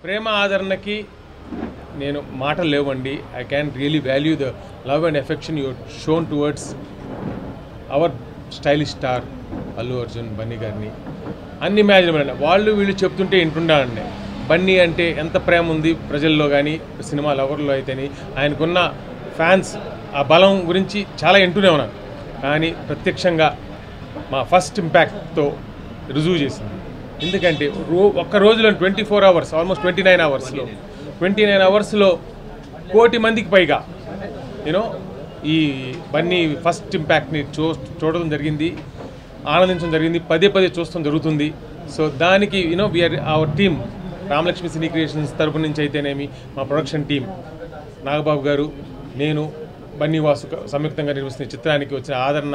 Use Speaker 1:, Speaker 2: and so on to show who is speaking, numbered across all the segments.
Speaker 1: ప్రేమ ఆదరణకి నేను మాటలు లేవండి I can really value the love and affection your shown towards our stylish star Allu Arjun Bunny గారిని అన్ని ఇమాజినబుల్ అండి వాళ్ళు వీళ్ళు చెప్తుంటే వింటుండాలండి బన్నీ అంటే ఎంత ప్రేమ ఉంది ప్రజల్లో కానీ సినిమా లవర్లో అయితేని ఆయనకున్న ఫ్యాన్స్ ఆ బలం గురించి చాలా వింటూనే ఉన్నాను కానీ ప్రత్యక్షంగా మా ఫస్ట్ ఇంపాక్ట్తో రుజువు చేసింది ఎందుకంటే రో ఒక్క రోజులో twenty four hours almost twenty nine అవర్స్లో ట్వంటీ నైన్ అవర్స్లో కోటి మందికి పైగా యూనో ఈ బన్నీ ఫస్ట్ ఇంపాక్ట్ని చూ చూడడం జరిగింది ఆనందించడం జరిగింది పదే పదే చూడడం జరుగుతుంది సో దానికి you know we are our team Ramalakshmi cine creations తరపు నుంచి అయితేనేమి మా ప్రొడక్షన్ టీం నాగబాబు గారు నేను బన్నీ వాసు క- సంయుక్తంగా నిర్వహిస్తున్న ఈ చిత్రానికి వచ్చిన ఆదరణ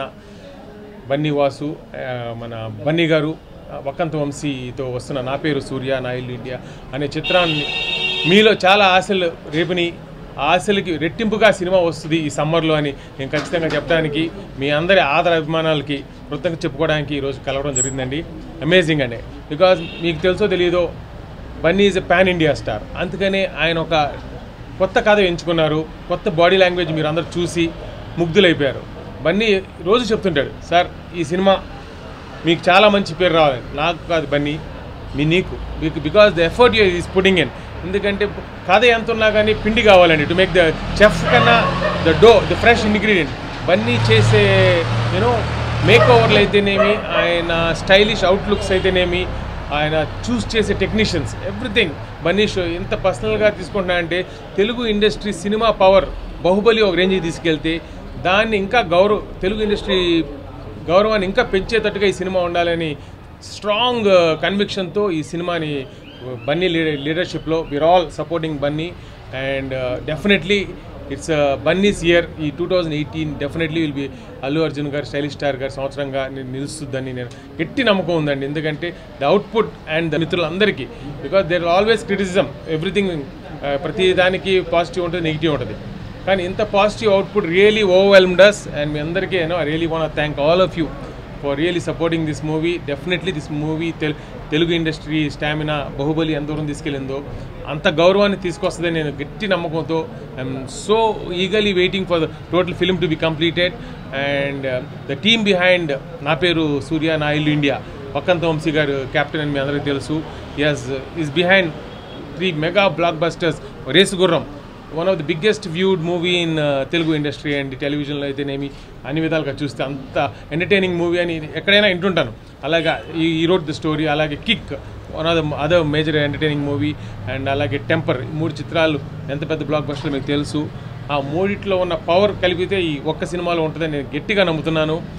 Speaker 1: బన్నీ వాసు ఆ, మన బన్నీ గారు ఆ, వక్కంత వంశీతో వస్తున్న నా పేరు సూర్య నా ఇల్లు ఇండియా అనే చిత్రాన్ని మీలో చాలా ఆశలు రేపుని ఆ ఆశలకి రెట్టింపుగా సినిమా వస్తుంది ఈ సమ్మర్లో అని నేను ఖచ్చితంగా చెప్పడానికి మీ అందరి ఆదర అభిమానాలకి కృతజ్ఞత చెప్పుకోవడానికి ఈరోజు కలవడం జరిగిందండి అమేజింగ్ అండి బికాజ్ మీకు తెలుసో తెలియదో Bunny is a pan India star అందుకనే ఆయన ఒక కొత్త కథ ఎంచుకున్నారు కొత్త బాడీ లాంగ్వేజ్ మీరు అందరూ చూసి ముగ్ధులైపోయారు బన్నీ రోజు చెప్తుంటాడు సార్ ఈ సినిమా మీకు చాలా మంచి పేరు రావాలని నాకు కాదు బన్నీ మీ నీకు మీకు because the effort is pudding in ఎందుకంటే కథ ఎంత ఉన్నా కానీ పిండి కావాలండి టు మేక్ ద చెఫ్ కన్నా the dough the fresh ingredient Bunny చేసే యూనో మేక్ ఓవర్లు అయితేనేమి ఆయన స్టైలిష్ అవుట్లుక్స్ అయితేనేమి ఆయన చూస్ చేసే టెక్నీషియన్స్ ఎవ్రీథింగ్ బన్నీ షో ఎంత పర్సనల్గా తీసుకుంటున్నా అంటే Telugu industry cinema power Baahubali ఒక రేంజ్కి తీసుకెళ్తే దాన్ని ఇంకా గౌరవ తెలుగు ఇండస్ట్రీ గౌరవాన్ని ఇంకా పెంచేటట్టుగా ఈ సినిమా ఉండాలని స్ట్రాంగ్ కన్విక్షన్తో ఈ సినిమాని బన్నీ లీడర్షిప్లో we're all supporting Bunny and definitely it's Bunny's year ఈ two thousand eighteen definitely will be Allu Arjun గారు స్టైలిష్ స్టార్ గారు సంవత్సరంగా ని- నిలుస్తుందని నేను గట్టి నమ్మకం ఉందండి ఎందుకంటే ద అవుట్పుట్ అండ్ ద మిత్రులందరికీ because there always criticism everything ప్రతి దానికి పాజిటివ్ ఉంటుంది నెగిటివ్ ఉంటుంది కానీ ఇంత positive output really overwhelmed us and మీ అందరికీ you know I really want thank all of you for really supporting this movie definitely this movie తెలు తెలుగు ఇండస్ట్రీ స్టామినా బాహుబలి ఎంత దూరం తీసుకెళ్ళిందో అంత గౌరవాన్ని తీసుకొస్తుందని నేను గట్టి నమ్మకంతో I'm so eagerly waiting for the total film to be completed and the team behind నా పేరు సూర్య నా ఇల్లు ఇండియా వక్కంత వంశీ గారు కెప్టెన్ అని మీ అందరికీ తెలుసు ఎస్ is behind three mega blockbusters Race Gurram one of the biggest viewed movie in Telugu industry and టెలివిజన్లో అయితేనేమి అన్ని విధాలుగా చూస్తే అంత ఎంటర్టైనింగ్ మూవీ అని ఎక్కడైనా వింటుంటాను అలాగా ఈ ఈ రోడ్ ది స్టోరీ అలాగే Kick one of the other major entertaining movie and అలాగే టెంపర్ ఈ మూడు చిత్రాలు ఎంత పెద్ద బ్లాక్ బస్టర్లు మీకు తెలుసు ఆ మూడిట్లో ఉన్న పవర్ కలిపితే ఈ ఒక్క సినిమాలో ఉంటుందని నేను గట్టిగా నమ్ముతున్నాను